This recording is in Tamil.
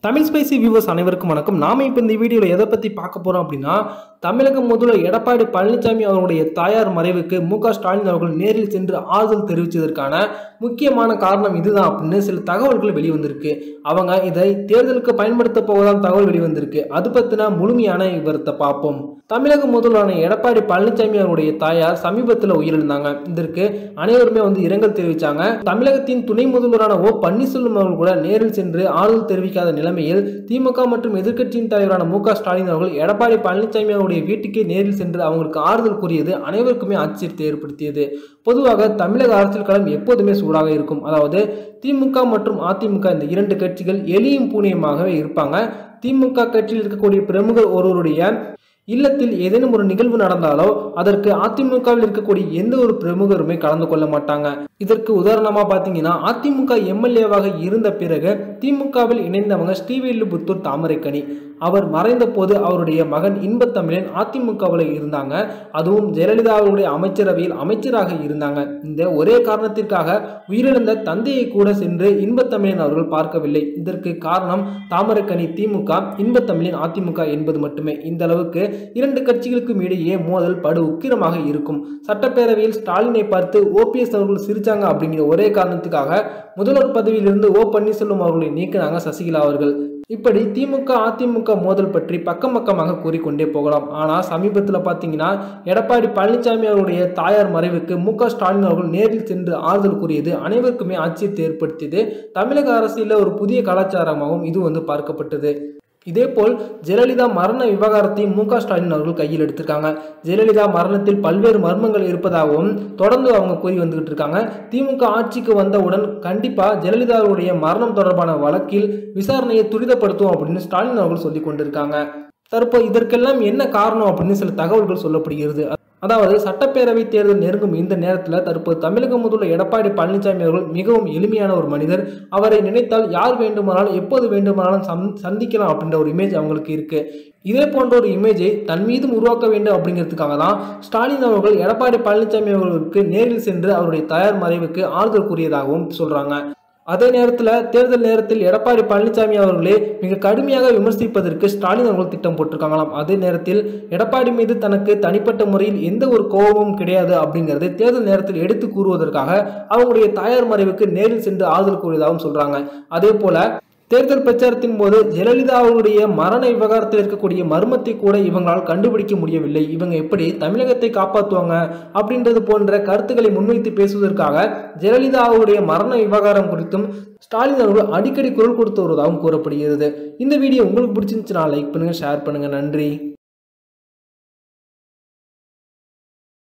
தமிழ் ஸ்பைசி வியூவர்ஸ் அனைவருக்கும் வணக்கம் நாம இப்போ இந்த வீடியோவில் எதை பற்றி பார்க்க போகிறோம் அப்படின்னா தமிழக முதல்வர் எடப்பாடி பழனிசாமி அவருடைய தாயார் மறைவுக்கு மு க ஸ்டாலின் அவர்கள் நேரில் சென்று ஆறுதல் தெரிவித்ததற்கான முக்கியமான காரணம் இதுதான் அப்படின்னு சில தகவல்கள் வெளிவந்திருக்கு அவங்க இதை தேர்தலுக்கு பயன்படுத்த போவதாம் தகவல் வெளிவந்திருக்கு அது பற்றின முழுமையான விவரத்தை பார்ப்போம் தமிழக முதல்வரான எடப்பாடி பழனிசாமி அவருடைய தாயார் சமீபத்தில் உயிரிழந்தாங்க இதற்கு அனைவருமே வந்து இரங்கல் தெரிவித்தாங்க தமிழகத்தின் துணை முதல்வரான ஓ பன்னீர்செல்வம் அவர்கள் கூட நேரில் சென்று ஆறுதல் தெரிவிக்காத நிலைமையில் திமுக மற்றும் எதிர்க்கட்சியின் தலைவரான மு க ஸ்டாலின் அவர்கள் எடப்பாடி பழனிசாமி அவருடைய வீட்டுக்கே நேரில் சென்று அவங்களுக்கு ஆறுதல் கூறியது அனைவருக்குமே ஆச்சரியத்தை ஏற்படுத்தியது பொதுவாக தமிழக அரசியல் களம் எப்போதுமே சூடாக இருக்கும் அதாவது திமுக மற்றும் அதிமுக இந்த இரண்டு கட்சிகள் எளியும் பூனியமாகவே இருப்பாங்க திமுக கட்சியில் இருக்கக்கூடிய பிரமுகர் ஒருவருடைய இல்லத்தில் ஏதேனும் ஒரு நிகழ்வு நடந்தாலோ அதற்கு அதிமுகவில் இருக்கக்கூடிய எந்த ஒரு பிரமுகருமே கலந்து கொள்ள மாட்டாங்க இதற்கு உதாரணமா பாத்தீங்கன்னா அதிமுக எம்எல்ஏவாக இருந்த பிறகு திமுகவில் இணைந்தவங்க ஸ்ரீவில்லிபுத்தூர் தாமரைக்கணி அவர் மறைந்த போது அவருடைய மகன் இன்பத்தமிழன் அதிமுகவில் இருந்தாங்க அதுவும் ஜெயலலிதா அவருடைய அமைச்சரவையில் அமைச்சராக இருந்தாங்க இந்த ஒரே காரணத்திற்காக உயிரிழந்த தந்தையை கூட சென்று இன்பத்தமிழன் அவர்கள் பார்க்கவில்லை இதற்கு காரணம் தாமரைக்கணி திமுக இன்பத்தமிழன் அதிமுக என்பது மட்டுமே இந்த அளவுக்கு இரண்டு கட்சிகளுக்கும் இடையே மோதல் படு உக்கிரமாக இருக்கும் சட்டப்பேரவையில் ஸ்டாலினை பார்த்து ஓபிஎஸ் அவர்கள் சிரிச்சாங்க அப்படிங்கிற ஒரே காரணத்துக்காக முதல்வர் பதவியிலிருந்து ஓ பன்னீர்செல்வம் அவர்களை நீக்கினாங்க சசிகலா அவர்கள் இப்படி திமுக அதிமுக மோதல் பற்றி பக்கம் பக்கமாக கூறிக்கொண்டே போகலாம் ஆனால் சமீபத்தில் பார்த்தீங்கன்னா எடப்பாடி பழனிசாமி அவருடைய தாயார் மறைவுக்கு மு க ஸ்டாலின் அவர்கள் நேரில் சென்று ஆறுதல் கூறியது அனைவருக்குமே ஆச்சரியத்தை ஏற்படுத்தியது தமிழக அரசியலில் ஒரு புதிய கலாச்சாரமாகவும் இது வந்து பார்க்கப்பட்டது இதேபோல் ஜெயலலிதா மரண விவகாரத்தையும் மு க ஸ்டாலின் அவர்கள் கையில் எடுத்திருக்காங்க ஜெயலலிதா மரணத்தில் பல்வேறு மர்மங்கள் இருப்பதாகவும் தொடர்ந்து அவங்க கூறி வந்துகிட்டு இருக்காங்க திமுக ஆட்சிக்கு வந்தவுடன் கண்டிப்பா ஜெயலலிதாவுடைய மரணம் தொடர்பான வழக்கில் விசாரணையை துரிதப்படுத்தும் அப்படின்னு ஸ்டாலின் அவர்கள் சொல்லி கொண்டிருக்காங்க தற்போது இதற்கெல்லாம் என்ன காரணம் அப்படின்னு சில தகவல்கள் சொல்லப்படுகிறது அதாவது சட்டப்பேரவை தேர்தல் நெருங்கும் இந்த நேரத்தில் தற்போது தமிழக முதல்வர் எடப்பாடி பழனிசாமி அவர்கள் மிகவும் எளிமையான ஒரு மனிதர் அவரை நினைத்தால் யார் வேண்டுமானாலும் எப்போது வேண்டுமானாலும் சந் சந்திக்கலாம் அப்படின்ற ஒரு இமேஜ் அவங்களுக்கு இருக்கு இதே போன்ற ஒரு இமேஜை தன் மீதும் உருவாக்க வேண்டும் அப்படிங்கிறதுக்காக தான் ஸ்டாலின் அவர்கள் எடப்பாடி பழனிசாமி அவர்களுக்கு நேரில் சென்று அவருடைய தயார் மறைவுக்கு ஆறுதல் கூறியதாகவும் சொல்றாங்க அதே நேரத்தில் தேர்தல் நேரத்தில் எடப்பாடி பழனிசாமி அவர்களே மிக கடுமையாக விமர்சிப்பதற்கு ஸ்டாலின் அவர்கள் திட்டம் போட்டிருக்காங்களாம் அதே நேரத்தில் எடப்பாடி மீது தனக்கு தனிப்பட்ட முறையில் எந்த ஒரு கோபமும் கிடையாது அப்படிங்கிறது தேர்தல் நேரத்தில் எடுத்து கூறுவதற்காக அவங்களுடைய தாயார் மறைவுக்கு நேரில் சென்று ஆறுதல் கூறியதாகவும் சொல்றாங்க அதே போல தேர்தல் பிரச்சாரத்தின் போது ஜெயலலிதா அவருடைய மரண விவகாரத்தில் இருக்கக்கூடிய மர்மத்தை கூட இவங்களால் கண்டுபிடிக்க முடியவில்லை இவங்க எப்படி தமிழகத்தை காப்பாற்றுவாங்க அப்படின்றது போன்ற கருத்துக்களை முன்வைத்து பேசுவதற்காக ஜெயலலிதா அவருடைய மரண விவகாரம் குறித்தும் ஸ்டாலின் அவர்கள் அடிக்கடி குரல் கொடுத்து வருவதாகவும் கூறப்படுகிறது இந்த வீடியோ உங்களுக்கு பிடிச்சிருந்துச்சுன்னா லைக் பண்ணுங்க ஷேர் பண்ணுங்க நன்றி